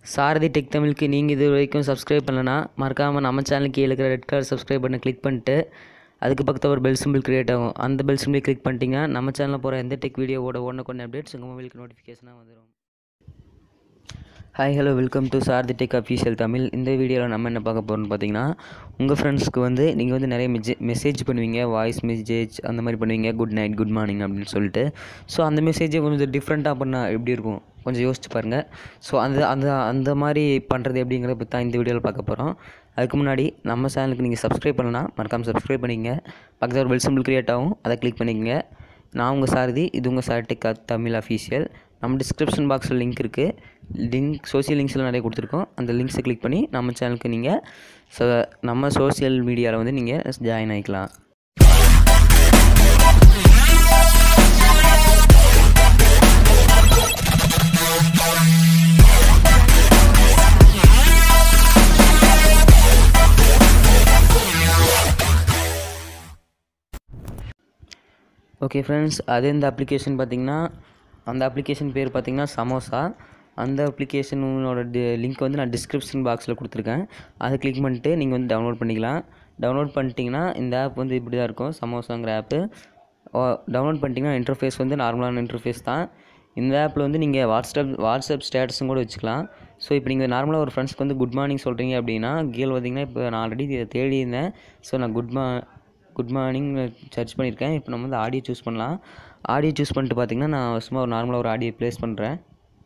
சாரதி tech தமிழுக்கு நீங்கள் இது வரைக்கும் சப்ஸ்கிரைப் பண்ணலனா மறக்காமல் நம்ம சேனலுக்கு கீழே இருக்கிற ரெட் கலர் சப்ஸ்கிரைப் பண்ண கிளிக் பண்ணிட்டு அதுக்கு பக்கத்தில் ஒரு பெல் சிம்பிள் கிரியேட் ஆகும் அந்த பெல் சிம்பிள் கிளிக் பண்ணிட்டீங்கன்னா நம்ம சேனலில் போகிற எந்த டெக் வீடியோவோட ஒன்று கொண்டு அப்டேட்ஸ் உங்கள் மொபைலுக்கு நோட்டிஃபிகேஷனாக வந்துடும் hi hello welcome to Sarathi tech official Tamil இந்த வீடியோவில் நம்ம என்ன பார்க்க போகிறோம்னு பார்த்தீங்கன்னா உங்கள் ஃப்ரெண்ட்ஸ்க்கு வந்து நீங்கள் வந்து நிறைய மெஜே மெசேஜ் பண்ணுவீங்க வாய்ஸ் மெசேஜ் அந்த மாதிரி பண்ணுவீங்க குட் நைட் குட் மார்னிங் அப்படின்னு சொல்லிட்டு ஸோ அந்த மெசேஜை கொஞ்சம் டிஃப்ரெண்ட்டாக பண்ணால் எப்படி இருக்கும் கொஞ்சம் யோசிச்சு பாருங்கள் ஸோ அந்த அந்த அந்த மாதிரி பண்ணுறது எப்படிங்கிறத பற்றி தான் இந்த வீடியோவில் பார்க்க போகிறோம் அதுக்கு முன்னாடி நம்ம சேனலுக்கு நீங்கள் சப்ஸ்கிரைப் பண்ணலாம் மறக்காமல் சப்ஸ்கிரைப் பண்ணிக்கங்க பக்கத்தில் ஒரு பெல் சிம்பிள் கிரியேட் ஆகும் அதை கிளிக் பண்ணிக்கங்க நான் உங்கள் சாரதி இது உங்கள் சார்டெக் தமிழ் அஃபீஷியல் நம்ம டிஸ்கிரிப்ஷன் பாக்ஸில் லிங்க் இருக்குது லிங்க் சோஷியல் லிங்க்ஸில் நிறைய கொடுத்துருக்கோம் அந்த லிங்க்ஸை கிளிக் பண்ணி நம்ம சேனலுக்கு நீங்கள் ஸோ நம்ம சோஷியல் மீடியாவில் வந்து நீங்கள் ஜாயின் ஆகிக்கலாம் ஓகே ஃப்ரெண்ட்ஸ் அது இந்த அப்ளிகேஷன் பார்த்திங்கன்னா அந்த அப்ளிகேஷன் பேர் பார்த்திங்கன்னா சமோசா அந்த அப்ளிகேஷனோட டி லிங்க் வந்து நான் டிஸ்கிரிப்ஷன் பாக்ஸில் கொடுத்துருக்கேன் அதை கிளிக் பண்ணிட்டு நீங்கள் வந்து டவுன்லோட் பண்ணிக்கலாம் டவுன்லோட் பண்ணிட்டீங்கன்னா இந்த ஆப் வந்து இப்படி தான் இருக்கும் சமோசாங்கிற ஆப்பு டவுன்லோட் பண்ணிட்டீங்கன்னா இன்டர்ஃபேஸ் வந்து நார்மலான இன்டர்ஃபேஸ் தான் இந்த ஆப்பில் வந்து நீங்கள் வாட்ஸ்அப் வாட்ஸ்அப் ஸ்டேட்டஸும் கூட வச்சுக்கலாம் ஸோ இப்போ நீங்கள் நார்மலாக ஒரு ஃப்ரெண்ட்ஸ்க்கு வந்து குட் மார்னிங் சொல்கிறீங்க அப்படின்னா கீழே பார்த்தீங்கன்னா இப்போ நான் ஆல்ரெடி தேடி இருந்தேன் ஸோ நான் குட் மா குட் மார்னிங் சர்ச் பண்ணியிருக்கேன் இப்போ நம்ம வந்து ஆடியோ சூஸ் பண்ணலாம் ஆடியோ சூஸ் பண்ணிட்டு பார்த்தீங்கன்னா நான் சும்மா ஒரு நார்மலாக ஒரு ஆடியோ ப்ளேஸ் பண்ணுறேன்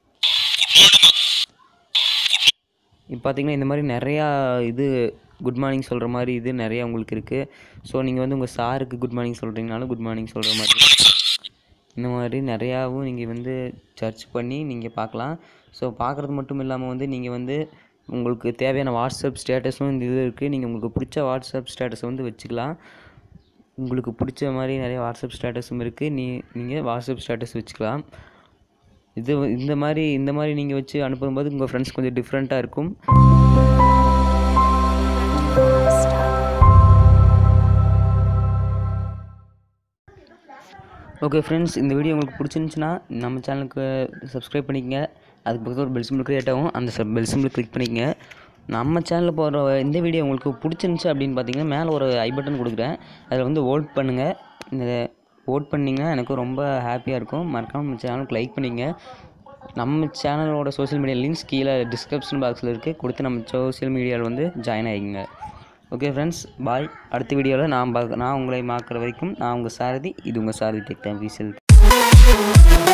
இப்போ பார்த்தீங்கன்னா இந்த மாதிரி நிறையா இது குட் மார்னிங் சொல்கிற மாதிரி இது நிறையா உங்களுக்கு இருக்குது ஸோ நீங்கள் வந்து உங்கள் சாருக்கு குட் மார்னிங் சொல்கிறீங்கனாலும் குட் மார்னிங் சொல்கிற மாதிரி இந்த மாதிரி நிறையாவும் நீங்கள் வந்து சர்ச் பண்ணி நீங்கள் பார்க்கலாம் ஸோ பார்க்குறது மட்டும் இல்லாமல் வந்து நீங்கள் வந்து உங்களுக்கு தேவையான வாட்ஸ்அப் ஸ்டேட்டஸும் இந்த இது இருக்குது நீங்கள் உங்களுக்கு பிடிச்ச வாட்ஸ்அப் ஸ்டேட்டஸை வந்து வச்சுக்கலாம் உங்களுக்கு பிடிச்ச மாதிரி நிறைய வாட்ஸ்அப் ஸ்டேட்டஸும் இருக்குது நீ நீங்கள் வாட்ஸ்அப் ஸ்டேட்டஸ் வச்சுக்கலாம் இது இந்த மாதிரி இந்த மாதிரி நீங்கள் வச்சு அனுப்பும்போது உங்கள் ஃப்ரெண்ட்ஸ் கொஞ்சம் டிஃப்ரெண்ட்டாக இருக்கும் ஓகே ஃப்ரெண்ட்ஸ் இந்த வீடியோ உங்களுக்கு பிடிச்சிருந்துச்சுன்னா நம்ம சேனலுக்கு சப்ஸ்கிரைப் பண்ணிக்கங்க அதுக்கு பக்கத்தில் ஒரு பெல் சிம்பிள் க்ரியேட் ஆகும் அந்த சப் பெல் சிம்பிள் கிளிக் பண்ணிக்கங்க நம்ம சேனலில் போகிற இந்த வீடியோ உங்களுக்கு பிடிச்சிருந்துச்சி அப்படின்னு பார்த்தீங்கன்னா மேலே ஒரு ஐ பட்டன் கொடுக்குறேன் அதில் வந்து ஓட் பண்ணுங்கள் இந்த ஓட் பண்ணிங்கன்னா எனக்கு ரொம்ப ஹாப்பியாக இருக்கும் மறக்காமல் நம்ம சேனலுக்கு லைக் பண்ணிங்க நம்ம சேனலோட சோஷியல் மீடியா லிங்க்ஸ் கீழே டிஸ்கிரிப்ஷன் பாக்ஸில் இருக்குது கொடுத்து நம்ம சோஷியல் மீடியாவில் வந்து ஜாயின் ஆகிங்க ஓகே ஃப்ரெண்ட்ஸ் பாய் அடுத்த வீடியோவில் நான் பார்க்க நான் உங்களை பார்க்குற வரைக்கும் நான் உங்கள் சாரதி இது உங்கள் சாரதி டெக் டைம்